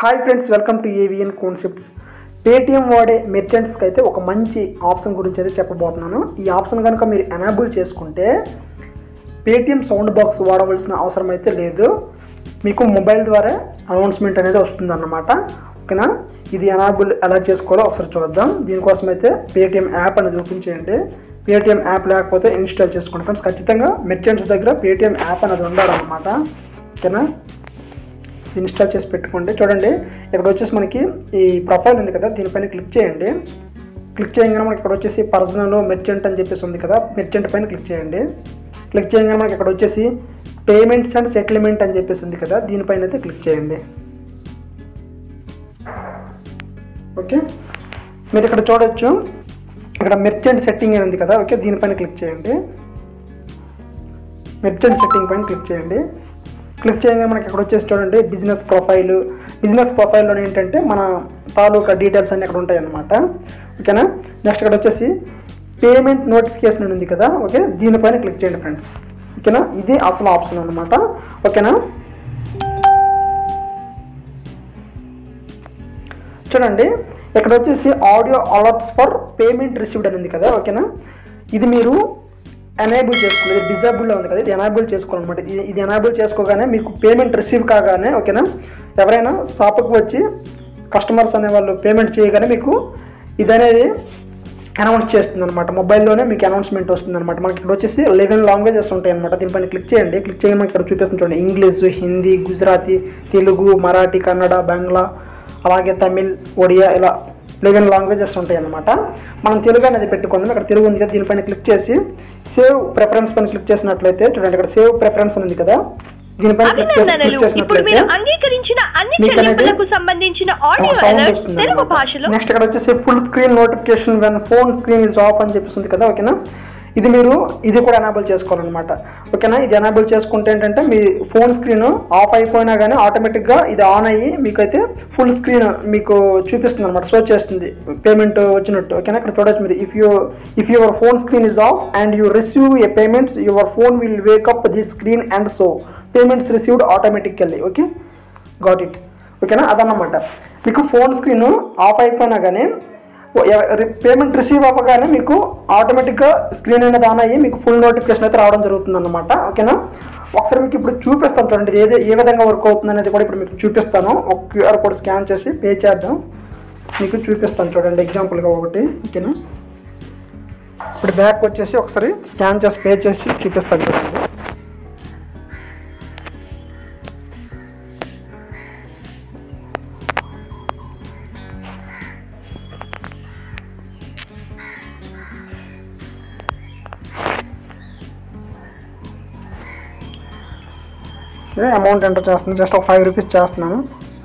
Hi friends welcome to AVN concepts Paytm వాడే మెర్చెంట్స్కి అయితే ఒక మంచి ఆప్షన్ గురించి అయితే చెప్పబోతున్నాను ఈ ఆప్షన్ కనుక మీరు ఎనాబుల్ చేసుకుంటే పేటిఎం సౌండ్ బాక్స్ వాడవలసిన అవసరం అయితే లేదు మీకు మొబైల్ ద్వారా అనౌన్స్మెంట్ అనేది వస్తుంది అన్నమాట ఓకేనా ఇది ఎనాబుల్ ఎలా చేసుకోవాలో ఒకసారి చూద్దాం దీనికోసం అయితే పేటిఎం యాప్ అనేది ఓపెన్ చేయండి పేటిఎం యాప్ లేకపోతే ఇన్స్టాల్ చేసుకోండి ఫ్రెండ్స్ ఖచ్చితంగా మెర్చెంట్స్ దగ్గర పేటిఎం యాప్ అనేది ఉండాలన్నమాట ఓకేనా ఇన్స్టాల్ చేసి పెట్టుకోండి చూడండి ఇక్కడ వచ్చేసి మనకి ఈ ప్రొఫైల్ ఉంది కదా దీనిపైన క్లిక్ చేయండి క్లిక్ చేయగానే మనకి ఇక్కడ వచ్చేసి పర్సనల్ మెర్చెంట్ అని చెప్పేసి ఉంది కదా మెర్చెంట్ పైన క్లిక్ చేయండి క్లిక్ చేయగానే మనకి ఇక్కడ వచ్చేసి పేమెంట్స్ అండ్ సెటిల్మెంట్ అని చెప్పేసి ఉంది కదా దీనిపైన అయితే క్లిక్ చేయండి ఓకే మీరు ఇక్కడ చూడొచ్చు ఇక్కడ మెర్చెంట్ సెట్టింగ్ అని ఉంది కదా ఓకే దీనిపైన క్లిక్ చేయండి మెర్చెంట్ సెట్టింగ్ పైన క్లిక్ చేయండి క్లిక్ చేయగానే మనకి ఇక్కడ వచ్చేసి చూడండి బిజినెస్ ప్రొఫైల్ బిజినెస్ ప్రొఫైల్లో ఏంటంటే మన తాలూకా డీటెయిల్స్ అన్నీ అక్కడ ఉంటాయి అన్నమాట ఓకేనా నెక్స్ట్ ఇక్కడ వచ్చేసి పేమెంట్ నోటిఫికేషన్ అని ఉంది కదా ఓకే దీనిపైన క్లిక్ చేయండి ఫ్రెండ్స్ ఓకేనా ఇది అసలు ఆప్షన్ అనమాట ఓకేనా చూడండి ఇక్కడ వచ్చేసి audio alerts for payment received అని ఉంది కదా ఓకేనా ఇది మీరు ఎనేబుల్ చేసుకోలేదు డిజేబుల్లో ఉంది కదా ఇది ఎనేబుల్ చేసుకోవాలన్నమాట ఇది ఇది ఎనేబుల్ చేసుకోగానే మీకు పేమెంట్ రిసీవ్ కాగానే ఓకేనా ఎవరైనా షాప్కి వచ్చి కస్టమర్స్ అనే వాళ్ళు పేమెంట్ చేయగానే మీకు ఇది అనేది అనౌన్స్ చేస్తుంది అనమాట మొబైల్లోనే మీకు అనౌన్స్మెంట్ వస్తుంది అనమాట మనకి ఇక్కడ వచ్చేసి లెవెన్ లాంగ్వేజెస్ ఉంటాయి అనమాట దీనిపైన క్లిక్ చేయండి క్లిక్ చేయగానే మనకి ఇక్కడ చూపిస్తుంది చూడండి ఇంగ్లీష్ హిందీ గుజరాతీ తెలుగు మరాఠీ కన్నడ బంగ్లా అలాగే తమిళ్ ఒడియా ఇలా లెవెన్ లాంగ్వేజెస్ ఉంటాయి అనమాట మనం తెలుగు అనేది పెట్టుకుందాం ఇక్కడ తెలుగు ఉంది కదా దీనిపైన క్లిక్ చేసి సేవ్ ప్రిఫరెన్స్ పైన క్లిక్ చేసినట్లయితే చూడండి ఇక్కడ సేవ్ ప్రిఫరెన్స్ అని ఉంది కదా దీనిపైన క్లిక్ చేసి క్లిక్ అభినందనలు ఇప్పుడు చేసినట్లయితే మీరు అంగీకరించిన అన్ని మీకు అనేది చెల్లింపులకు సంబంధించిన ఆడియో ఒక సౌండ్ అలర్ట్ వస్తుంది తెలుగు అన్నమాట. భాషలో నెక్స్ట్ ఇక్కడ వచ్చేసి full screen notification when phone screen is off అని చెప్పేసి ఉంది కదా ఓకేనా ఇది మీరు ఇది కూడా ఎనాబుల్ చేసుకోవాలన్నమాట ఓకేనా ఇది ఎనాబుల్ చేసుకుంటే ఏంటంటే మీ ఫోన్ స్క్రీన్ ఆఫ్ అయిపోయినా కానీ ఆటోమేటిక్గా ఇది ఆన్ అయ్యి మీకైతే ఫుల్ స్క్రీన్ మీకు చూపిస్తుంది అనమాట షో చేస్తుంది పేమెంట్ వచ్చినట్టు ఓకేనా ఇక్కడ చూడొచ్చు మీరు if you if your phone screen is off and you receive a payments your phone will wake up the screen and so payments received automatically okay got it ఓకేనా అదన్నమాట మీకు ఫోన్ స్క్రీన్ ఆఫ్ అయిపోయినా కానీ payment receive అవ్వగానే మీకు ఆటోమేటిక్గా screen అనేది on అయ్యి మీకు ఫుల్ నోటిఫికేషన్ అయితే రావడం జరుగుతుంది అనమాట ఓకేనా ఒకసారి మీకు ఇప్పుడు చూపిస్తాను చూడండి ఇది ఏది ఏ విధంగా వర్క్ అవుతుంది అనేది కూడా ఇప్పుడు మీకు చూపిస్తాను ఒక క్యూఆర్ కోడ్ స్కాన్ చేసి పే చేద్దాం మీకు చూపిస్తాను చూడండి ఎగ్జాంపుల్గా ఒకటి ఓకేనా ఇప్పుడు బ్యాక్ వచ్చేసి ఒకసారి స్కాన్ చేసి పే చేసి చూపిస్తాను చూడండి అమౌంట్ ఎంటర్ చేస్తున్నాను జస్ట్ ఒక ఫైవ్ రూపీస్ చేస్తున్నాను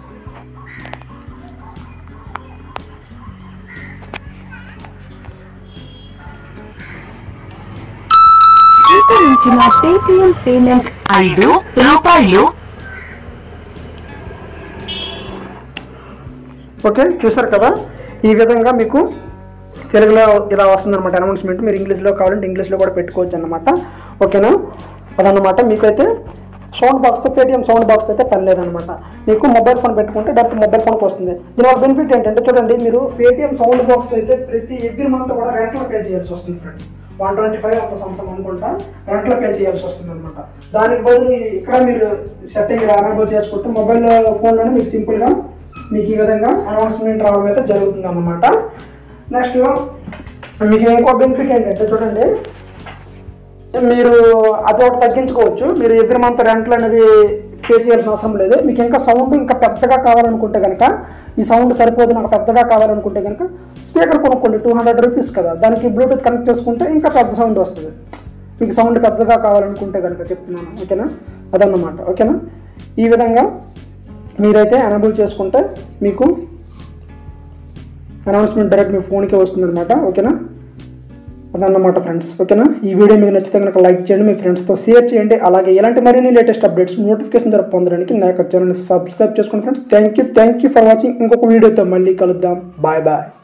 స్వీకరించిన పేటిఎం పేమెంట్ ఐదు రూపాయలు ఓకే చూసారు కదా ఈ విధంగా మీకు తెలుగులో ఇలా వస్తుంది అనమాట అనౌన్స్మెంట్ మీరు ఇంగ్లీష్లో కావాలంటే ఇంగ్లీష్లో కూడా పెట్టుకోవచ్చు అనమాట ఓకేనా అదనమాట మీకైతే సౌండ్ బాక్స్తో పేటిఎం సౌండ్ బాక్స్ అయితే పని లేదనమాట మీకు మొబైల్ ఫోన్ పెట్టుకుంటే డైరెక్ట్ మొబైల్ ఫోన్కి వస్తుంది దీనివల్ల బెనిఫిట్ ఏంటంటే చూడండి మీరు పేటిఎం సౌండ్ బాక్స్ అయితే ప్రతి ఎవ్రీ మంత్ కూడా రెంట్లో పే చేయాల్సి వస్తుంది ఫ్రెండ్స్ వన్ ట్వంటీ ఫైవ్ అంత సంవత్సరం అనుకుంటా రెంట్లో పే చేయాల్సి వస్తుంది అనమాట దానికి బదులు ఇక్కడ మీరు సెట్టింగ్ ఎనేబుల్ చేసుకుంటే మొబైల్ ఫోన్లోనే మీకు సింపుల్గా మీకు ఈ విధంగా అనౌన్స్మెంట్ రావడం అయితే జరుగుతుంది అన్నమాట నెక్స్ట్ మీకు ఇంకో బెనిఫిట్ ఏంటంటే చూడండి మీరు అది ఒకటి తగ్గించుకోవచ్చు మీరు ఎవ్రీ మంత్ రెంట్లు అనేది పే చేయాల్సిన అవసరం లేదు మీకు ఇంకా సౌండ్ ఇంకా పెద్దగా కావాలనుకుంటే కనుక ఈ సౌండ్ సరిపోదు నాకు పెద్దగా కావాలనుకుంటే కనుక స్పీకర్ కొనుక్కోండి టూ హండ్రెడ్ రూపీస్ కదా దానికి బ్లూటూత్ కనెక్ట్ చేసుకుంటే ఇంకా పెద్ద సౌండ్ వస్తుంది మీకు సౌండ్ పెద్దగా కావాలనుకుంటే కనుక చెప్తున్నాను ఓకేనా అదన్నమాట ఓకేనా ఈ విధంగా మీరైతే ఎనబుల్ చేసుకుంటే మీకు అనౌన్స్మెంట్ డైరెక్ట్ మీ ఫోన్కే వస్తుందన్నమాట ఓకేనా అదన్నమాట ఫ్రెండ్స్ ఓకేనా ఈ వీడియో మీకు నచ్చితే కనుక లైక్ చేయండి మీ ఫ్రెండ్స్తో షేర్ చేయండి అలాగే ఇలాంటి మరిన్ని లేటెస్ట్ అప్డేట్స్ నోటిఫికేషన్ ద్వారా పొందడానికి నా యొక్క ఛానల్ని సబ్స్క్రైబ్ చేసుకోండి friends thank you thank you for watching ఇంకొక వీడియోతో మళ్ళీ కలుద్దాం బాయ్ బాయ్